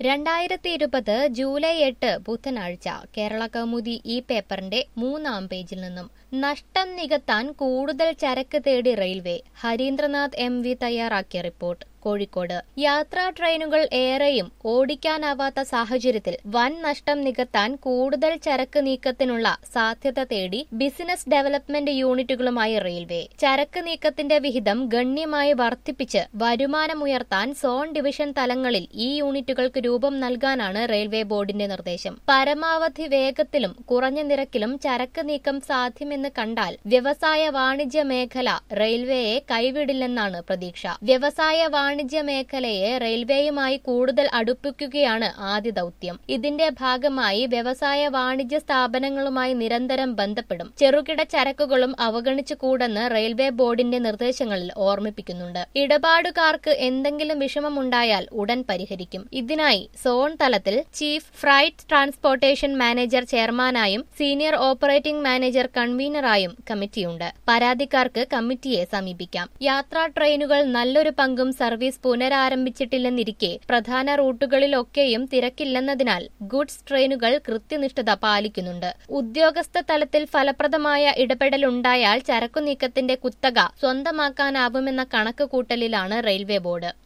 രണ്ടായിരത്തി ഇരുപത് ജൂലൈ എട്ട് ബുധനാഴ്ച കേരള കൗമുദി ഈ പേപ്പറിന്റെ മൂന്നാം പേജിൽ നിന്നും നഷ്ടം നികത്താൻ കൂടുതൽ ചരക്ക് തേടി റെയിൽവേ ഹരീന്ദ്രനാഥ് എം വി തയ്യാറാക്കിയ റിപ്പോർട്ട് കോഴിക്കോട് യാത്രാ ട്രെയിനുകൾ ഏറെയും ഓടിക്കാനാവാത്ത സാഹചര്യത്തിൽ വൻ നഷ്ടം നികത്താൻ കൂടുതൽ ചരക്ക് നീക്കത്തിനുള്ള സാധ്യത തേടി ബിസിനസ് ഡെവലപ്മെന്റ് യൂണിറ്റുകളുമായി റെയിൽവേ ചരക്ക് നീക്കത്തിന്റെ വിഹിതം ഗണ്യമായി വർദ്ധിപ്പിച്ച് വരുമാനമുയർത്താൻ സോൺ ഡിവിഷൻ തലങ്ങളിൽ ഈ യൂണിറ്റുകൾക്ക് രൂപം നൽകാനാണ് റെയിൽവേ ബോർഡിന്റെ നിർദ്ദേശം പരമാവധി വേഗത്തിലും കുറഞ്ഞ നിരക്കിലും ചരക്ക് നീക്കം സാധ്യമെന്ന് കണ്ടാൽ വ്യവസായ വാണിജ്യ മേഖല റെയിൽവേയെ കൈവിടില്ലെന്നാണ് പ്രതീക്ഷ വ്യവസായ വാണിജ്യ മേഖലയെ റെയിൽവേയുമായി കൂടുതൽ അടുപ്പിക്കുകയാണ് ആദ്യ ദൌത്യം ഇതിന്റെ ഭാഗമായി വ്യവസായ വാണിജ്യ സ്ഥാപനങ്ങളുമായി നിരന്തരം ബന്ധപ്പെടും ചെറുകിട ചരക്കുകളും അവഗണിച്ചുകൂടെന്ന് റെയിൽവേ ബോർഡിന്റെ നിർദ്ദേശങ്ങളിൽ ഓർമ്മിപ്പിക്കുന്നുണ്ട് ഇടപാടുകാർക്ക് എന്തെങ്കിലും വിഷമമുണ്ടായാൽ ഉടൻ പരിഹരിക്കും ഇതിനായി സോൺ തലത്തിൽ ചീഫ് ഫ്രൈറ്റ് ട്രാൻസ്പോർട്ടേഷൻ മാനേജർ ചെയർമാനായും സീനിയർ ഓപ്പറേറ്റിംഗ് മാനേജർ കൺവീനറായും കമ്മിറ്റിയുണ്ട് പരാതിക്കാർക്ക് കമ്മിറ്റിയെ സമീപിക്കാം യാത്രാ ട്രെയിനുകൾ നല്ലൊരു പങ്കും സർവീസ് പുനരാരംഭിച്ചിട്ടില്ലെന്നിരിക്കെ പ്രധാന റൂട്ടുകളിലൊക്കെയും തിരക്കില്ലെന്നതിനാൽ ഗുഡ്സ് ട്രെയിനുകൾ കൃത്യനിഷ്ഠത പാലിക്കുന്നുണ്ട് ഉദ്യോഗസ്ഥ തലത്തിൽ ഫലപ്രദമായ ഇടപെടലുണ്ടായാൽ ചരക്കു നീക്കത്തിന്റെ കുത്തക സ്വന്തമാക്കാനാവുമെന്ന കണക്ക് കൂട്ടലിലാണ് റെയിൽവേ ബോർഡ്